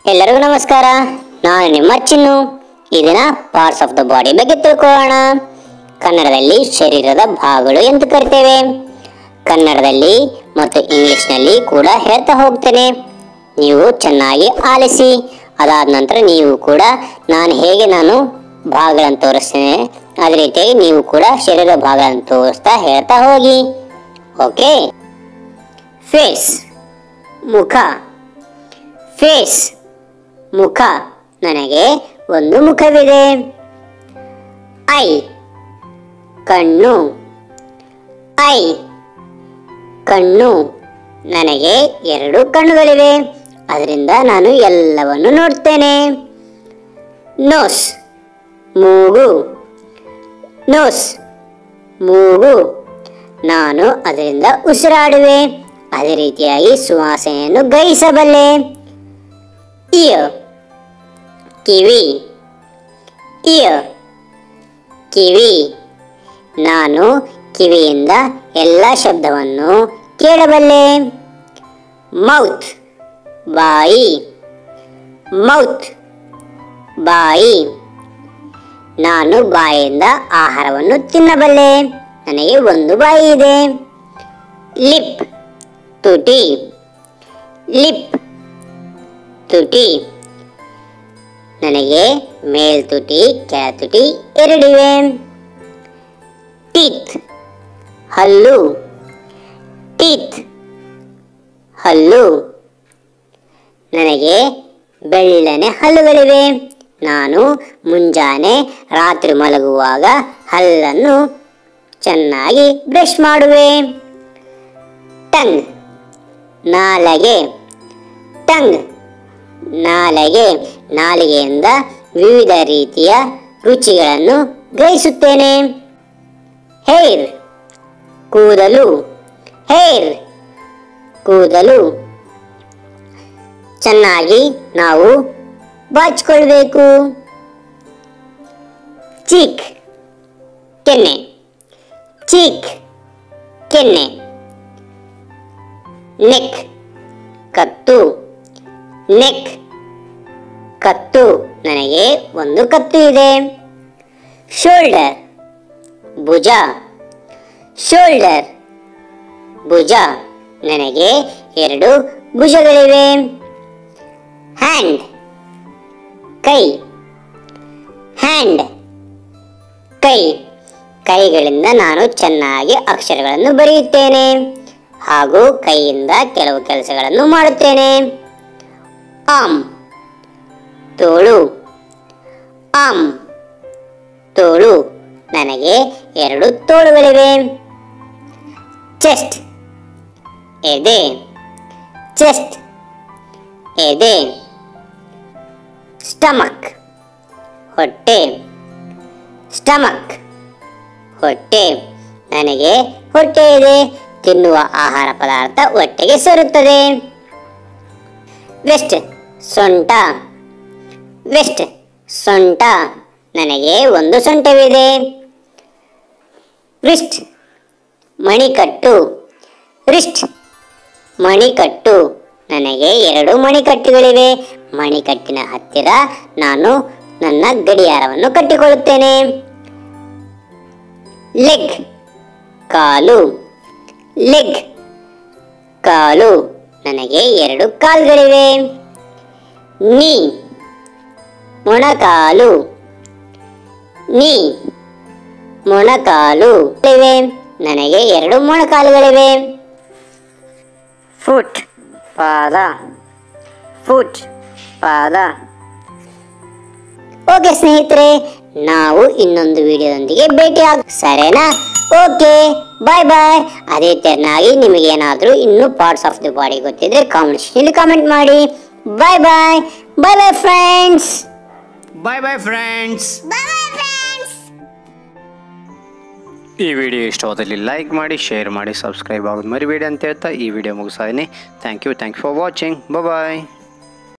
ಎಲ್ಲರಿಗೂ ನಮಸ್ಕಾರ ನಾನು ನಿಮ್ಮ ಚಿನ್ನು ಈ ದಿನ ಪಾರ್ಟ್ಸ್ ಆಫ್ ದ ಬಾಡಿ ಬಗ್ಗೆ ತಿಳ್ಕೊಳ್ಳೋಣ ಕನ್ನಡದಲ್ಲಿ ಶರೀರದ ಭಾಗಗಳು ಎಂದು ಕರಿತೇವೆ ಕನ್ನಡದಲ್ಲಿ ಮತ್ತು ಇಂಗ್ಲಿಷ್ನಲ್ಲಿ ಕೂಡ ಹೇಳ್ತಾ ಹೋಗ್ತೇನೆ ನೀವು ಚೆನ್ನಾಗಿ ಆಲಿಸಿ ಅದಾದ ನಂತರ ನೀವು ಕೂಡ ನಾನು ಹೇಗೆ ನಾನು ಭಾಗಗಳನ್ನು ತೋರಿಸ್ತೇನೆ ಅದೇ ರೀತಿಯಾಗಿ ನೀವು ಕೂಡ ಶರೀರ ಭಾಗಗಳನ್ನು ತೋರಿಸ್ತಾ ಹೇಳ್ತಾ ಹೋಗಿ ಓಕೆ ಫೇಸ್ ಮುಖ ಫೇಸ್ ಮುಖ ನನಗೆ ಒಂದು ಮುಖವಿದೆ ಐ ಕಣ್ಣು ಐ ಕಣ್ಣು ನನಗೆ ಎರಡು ಕಣ್ಣುಗಳಿವೆ ಅದರಿಂದ ನಾನು ಎಲ್ಲವನ್ನು ನೋಡ್ತೇನೆ ನೋಸ್ ಮೂಗು ನೋಸ್ ಮೂಗು ನಾನು ಅದರಿಂದ ಉಸಿರಾಡುವೆ ಅದೇ ರೀತಿಯಾಗಿ ಸುವಾಸನೆಯನ್ನು ಗ್ರಹಿಸಬಲ್ಲೆ ಇಯರ್ ಕಿವಿ ಇಯರ್ ಕಿವಿ ನಾನು ಕಿವಿಯಿಂದ ಎಲ್ಲ ಶಬ್ದವನ್ನು ಕೇಳಬಲ್ಲೆ ಮೌತ್ ಬಾಯಿ ಮೌತ್ ಬಾಯಿ ನಾನು ಬಾಯಿಯಿಂದ ಆಹಾರವನ್ನು ತಿನ್ನಬಲ್ಲೆ ನನಗೆ ಒಂದು ಬಾಯಿ ಇದೆ ಲಿಪ್ ತುಟಿ ಲಿಪ್ ತುಟಿ ನನಗೆ ಮೇಲ್ತುಟಿ ಕೆಳತುಟಿ ಎರಡಿವೆ ಟೀತ್ ಹಲ್ಲು ಟೀತ್ ಹಲ್ಲು ನನಗೆ ಬೆಳ್ಳನೆ ಹಲ್ಲುಗಳಿವೆ ನಾನು ಮುಂಜಾನೆ ರಾತ್ರಿ ಮಲಗುವಾಗ ಹಲ್ಲನ್ನು ಚೆನ್ನಾಗಿ ಬ್ರಷ್ ಮಾಡುವೆ ಟಂಗ್ ನಾಲಗೆ ಟಂಗ್ ನಾಲಗೆ ನಾಲಿಗೆಯಿಂದ ವಿವಿಧ ರೀತಿಯ ರುಚಿಗಳನ್ನು ಗ್ರಹಿಸುತ್ತೇನೆ ಹೇರ್ ಕೂದಲು ಹೇರ್ ಕೂದಲು ಚೆನ್ನಾಗಿ ನಾವು ಬಾಚಿಕೊಳ್ಬೇಕು ಚೀಕ್ ಕೆನ್ನೆ ಚೀಕ್ ಕೆನ್ನೆ ನೆಕ್ ಕತ್ತು ನೆಕ್ ಕತ್ತು ನನಗೆ ಒಂದು ಕತ್ತು ಇದೆ ಶೋಲ್ಡರ್ ಭುಜ ಶೋಲ್ಡರ್ ಭುಜ ನನಗೆ ಎರಡು ಭುಜಗಳಿವೆ ಹ್ಯಾಂಡ್ ಕೈ ಹ್ಯಾಂಡ್ ಕೈ ಕೈಗಳಿಂದ ನಾನು ಚೆನ್ನಾಗಿ ಅಕ್ಷರಗಳನ್ನು ಬರೆಯುತ್ತೇನೆ ಹಾಗೂ ಕೈಯಿಂದ ಕೆಲವು ಕೆಲಸಗಳನ್ನು ಮಾಡುತ್ತೇನೆ ಆಮ್ ತೋಳು ಆಮ್ ತೋಳು ನನಗೆ ಎರಡು ತೋಳುಗಳಿವೆ ಚೆಸ್ಟ್ ಎದೆ ಚೆಸ್ಟ್ ಎದೆ ಸ್ಟಮಕ್ ಹೊಟ್ಟೆ ಸ್ಟಮಕ್ ಹೊಟ್ಟೆ ನನಗೆ ಹೊಟ್ಟೆ ಇದೆ ತಿನ್ನುವ ಆಹಾರ ಪದಾರ್ಥ ಹೊಟ್ಟೆಗೆ ಸೇರುತ್ತದೆ ವೆಸ್ಟ್ ಸೊಂಟ ವೆಸ್ಟ್ ಸೊಂಟ ನನಗೆ ಒಂದು ಸೊಂಟವಿದೆ ರಿಸ್ಟ್ ಮಣಿಕಟ್ಟು ರಿಸ್ಟ್ ಮಣಿಕಟ್ಟು ನನಗೆ ಎರಡು ಮಣಿಕಟ್ಟುಗಳಿವೆ ಮಣಿಕಟ್ಟಿನ ಹತ್ತಿರ ನಾನು ನನ್ನ ಗಡಿಯಾರವನ್ನು ಕಟ್ಟಿಕೊಳ್ಳುತ್ತೇನೆ ಲೆಗ್ ಕಾಲು ಲೆಗ್ ಕಾಲು ನನಗೆ ಎರಡು ಕಾಲುಗಳಿವೆ ನೀ ಮೊಣಕಾಲು ನೀ ಮೊಣಕಾಲು ಇವೆ ನನಗೆ ಎರಡು ಮೊಣಕಾಲುಗಳಿವೆ ಫುಟ್ ಪಾದ ಫುಟ್ ಪಾದ ಓಕೆ ಸ್ನೇಹಿತರೆ ನಾವು ಇನ್ನೊಂದು ವಿಡಿಯೋದೊಂದಿಗೆ ಭೇಟಿ ಆಗ ಸರಿನಾ ಓಕೆ ಬಾಯ್ ಬಾಯ್ ಅದೇ ತೆರನಾಗಿ ನಿಮಗೇನಾದರೂ ಇನ್ನೂ ಪಾರ್ಟ್ಸ್ ಆಫ್ ದಿ ಬಾಡಿ ಗೊತ್ತಿದ್ರೆ ಕಾಮೆಂಟ್ ಕಾಮೆಂಟ್ ಮಾಡಿ bye bye bye bye friends bye bye friends ಈ ವಿಡಿಯೋ ಇಷ್ಟವಾದಲ್ಲಿ ಲೈಕ್ ಮಾಡಿ ಶೇರ್ ಮಾಡಿ ಸಬ್ಸ್ಕ್ರೈಬ್ ಆಗೋದು ಮರಿಬೇಡಿ ಅಂತ ಹೇಳ್ತಾ ಈ ವಿಡಿಯೋ ಮುಗಿಸಾಯಿನಿ thank you thank you for watching bye